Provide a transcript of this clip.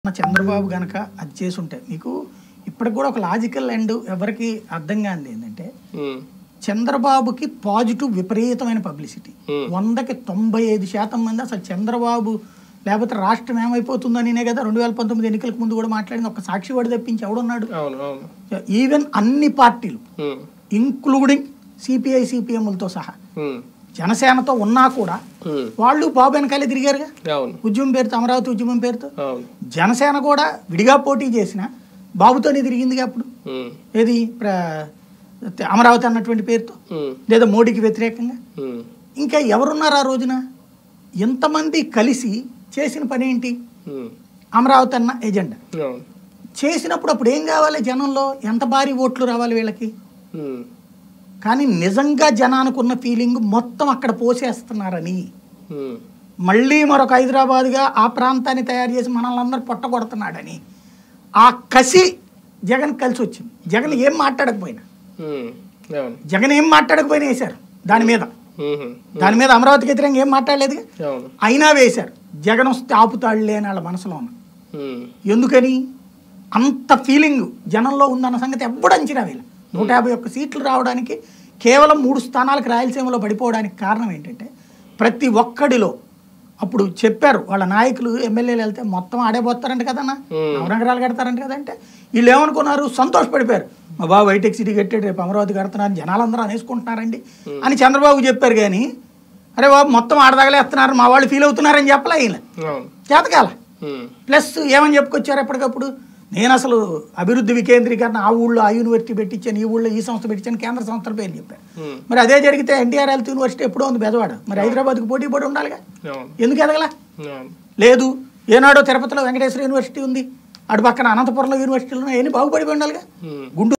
మన చంద్రబాబు గనక అది చేసి ఉంటే మీకు ఇప్పటికి కూడా ఒక లాజికల్ అండ్ ఎవరికి అర్థం కానిది ఏంటంటే ఉమ్, చంద్రబాబుకి పాజిటివ్ విపరీతమైన పబ్లిసిటీ Hmm. వందకి తొంభై ఐదు శాతం మంది అసలు చంద్రబాబు లేకపోతే రాష్ట్రం ఏమైపోతుందనినే కదా రెండు వేల పంతొమ్మిది ఎన్నికలకు ముందు కూడా మాట్లాడింది ఒక సాక్షి వాడు తప్పించి ఎవడున్నాడు అవును అవును ఈవెన్ అన్ని పార్టీలు ఉమ్, ఇంక్లూడింగ్ సిపిఐ సిపిఎంలతో సహా ఉమ్, జనసేనతో ఉన్నా కూడా ఉమ్, వాళ్ళు బాబు వెనకాలే తిరిగారుగా అవును ఉద్యమం పేరుతో అమరావతి ఉద్యమం పేరుతో అవును జనసేన కూడా విడిగా పోటీ చేసిన బాబుతోనే తిరిగిందిగా అప్పుడు ఉమ్, ఏది ప్ర- అమరావతి అన్నటువంటి పేరుతో ఉమ్, లేదా మోడీకి వ్యతిరేకంగా ఉమ్, ఇంకా ఎవరున్నారు ఆ రోజున ఎంతమంది కలిసి చేసిన పని ఏంటి ఉమ్, అమరావతి అన్న ఎజెండా అవును చేసినప్పుడు అప్పుడు ఏం కావాలి జనంలో ఎంత భారీ ఓట్లు రావాలి వీళ్ళకి ఉమ్, కానీ నిజంగా జనానికి ఉన్న ఫీలింగ్ మొత్తం అక్కడ పోసేస్తున్నారని ఉమ్, మళ్ళీ మరొక హైదరాబాద్గా ఆ ప్రాంతాన్ని తయారు చేసి మనల్ని అందరూ పొట్టగొడుతున్నాడని ఆ కసి జగన్ కలిసి వచ్చింది జగన్ ఏం మాట్లాడకపోయినా ఉమ్, అవును జగన్ ఏం మాట్లాడకపోయినా వేశారు దాని మీద ఉమ్, దాని మీద అమరావతికి వ్యతిరేకంగా ఏం మాట్లాడలేదుగా అవును అయినా వేశారు జగన్ వస్తే ఆపుతాడులే అని వాళ్ళ మనసులో ఉన్న ఉమ్, ఎందుకని అంత ఫీలింగ్ జనంలో ఉందన్న సంగతి ఎప్పుడు అంచనా వేయాలి నూట యాభై ఒక్క సీట్లు రావడానికి కేవలం మూడు స్థానాలకు రాయలసీమలో పడిపోవడానికి కారణం ఏంటంటే ప్రతి ఒక్కడిలో అప్పుడు చెప్పారు వాళ్ళ నాయకులు ఎమ్మెల్యేలు వెళ్తే మొత్తం ఆడేపోతారంట కదన్నా Hmm. నవనగరాలు కడతారంట కదంటే వీళ్ళు ఏమనుకున్నారు సంతోషపడిపోయారు మా బాబు హైటెక్ సిటీ కట్టాడు రేపు అమరావతి కడుతున్నారు జనాలందరూ అనేసుకుంటున్నారండి అని చంద్రబాబు చెప్పారు కానీ అరే బాబు మొత్తం ఆడదగలేస్తున్నారు మా వాళ్ళు ఫీల్ అవుతున్నారని చెప్పలే ఆయన అవును చేతకాల ఉమ్, ప్లస్ ఏమని చెప్పుకొచ్చారు ఎప్పటికప్పుడు నేను అసలు అభివృద్ధి వికేంద్రీకరణ ఆ ఊళ్ళో ఆ యూనివర్సిటీ పెట్టించాను ఈ ఊళ్ళో ఈ సంస్థ పెట్టించాను కేంద్ర సంస్థల పేరు చెప్పారు ఉమ్, మరి అదే జరిగితే ఎన్టీఆర్ హెల్త్ యూనివర్సిటీ ఎప్పుడో ఉంది బెజవాడ మరి హైదరాబాద్కి పోటీ పడి ఉండాలిగా అవును ఎందుకు ఎదగల అవును లేదు ఏనాడో తిరుపతిలో వెంకటేశ్వర యూనివర్సిటీ ఉంది అటు పక్కన అనంతపురంలో యూనివర్సిటీలు ఉన్నాయి అవన్నీ బాగుపడి ఉండాలిగా ఉమ్. గుంటూరు